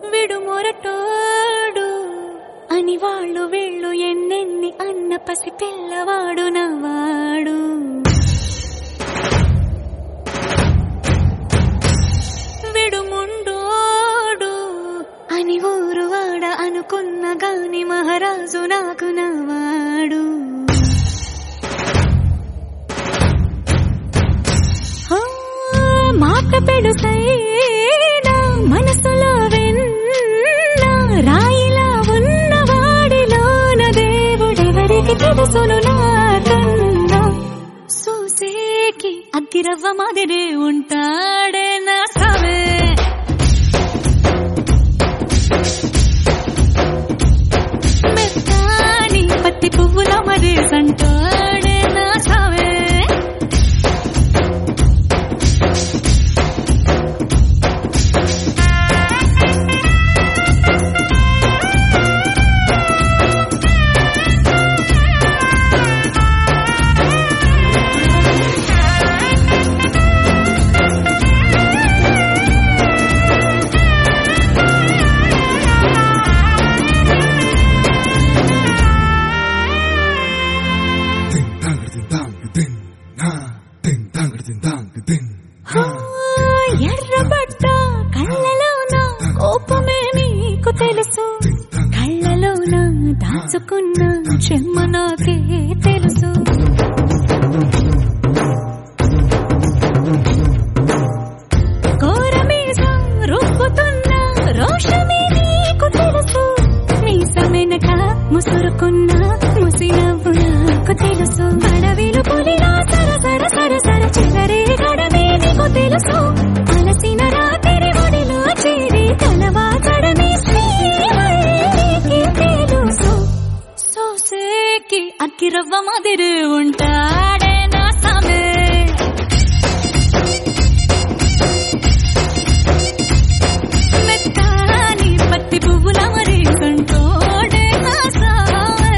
విడు మొరటోడు అని వాళ్ళు వీళ్ళు ఎన్నెన్ని అన్న పసి పిల్లవాడు నవ్వాడు విడుముండోడు అని ఊరు వాడ అనుకున్న గాని మహారాజు నాకు నవ్వాడు ఆ, మాట పెడుసైనా మనసులో వెన్న రాయిలా ఉన్నవాడిలోన దేవుడెవరికి తెలుసును నాకన్నా సూసేకి అగ్గిరవ్వ మాదిరి ఉంటాడే నా సవే మెత్తాని పత్తి పువ్వుల మరి సంటాడే నా సవే Ding dang ding dang ding na ding dang ding dang ding na ఎర్రబడ్డ కళ్ళలోన కోపమే నీకు తెలుసు కళ్ళలోన దాచుకున్న చెమ్మ నాకే తెలుసు ఘోరమీసం రుబ్బుతున్న రోషమే నీకు తెలుసు మీసమెనక ముసురుకున్న ముసినవ్వు నాకు తెలుసు అడవిలు పులిలా సర సర సర సర చెలరే గడమే నీకు తెలుసు అలసిన రాత్రి ఒడిలో చేరి తలవాచడమే శ్రీవల్లికి తెలుసు సోసేకి అగ్గిరవ్వ మాదిరి ఉంటాడే నా సమే మెత్తాని పత్తి పువ్వుల మరి కంటోడే నా సావే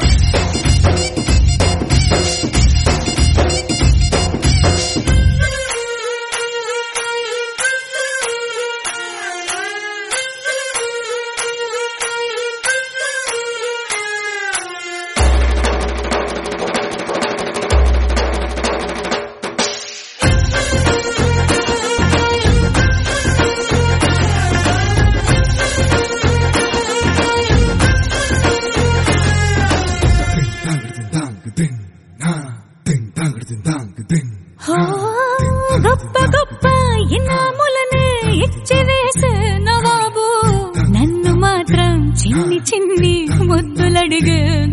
ding dang ding dang ding na ding dang ding dang ding హో, గొప్ప గొప్ప ఇనాములనే ఇచ్చి వేసే నవాబు నన్ను మాత్రం చిన్ని చిన్ని ముద్దులడిగే